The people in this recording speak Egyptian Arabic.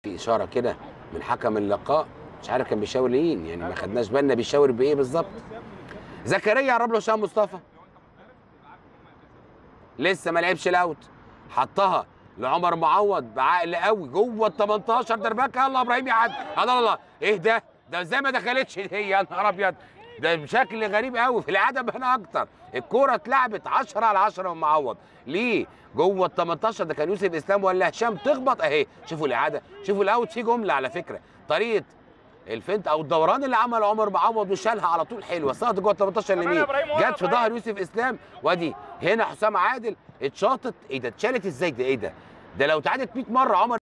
في اشاره كده من حكم اللقاء مش عارف كان بيشاور لمين يعني ما خدناش بالنا بيشاور بايه بالظبط زكريا قرب له هشام مصطفى لسه ما لعبش الاوت حطها لعمر معوض بعقل قوي جوه ال 18 دربكه يلا ابراهيم يعدي الله الله ايه ده ده ازاي ما دخلتش هي يا نهار ابيض ده بشكل غريب قوي في العاده هنا اكتر الكوره اتلعبت 10 على 10 من معوض ليه جوه ال 18 ده كان يوسف اسلام ولا هشام تخبط اهي شوفوا الاعاده شوفوا الاوت في جمله على فكره طريقه الفنت او الدوران اللي عمله عمر معوض وشالها على طول حلوه صاعد جوه ال 18 اليمين جت في ظهر يوسف اسلام وادي هنا حسام عادل اتشاطت ايه ده اتشالت ازاي ده ايه ده ده لو اتعادت 100 مره عمر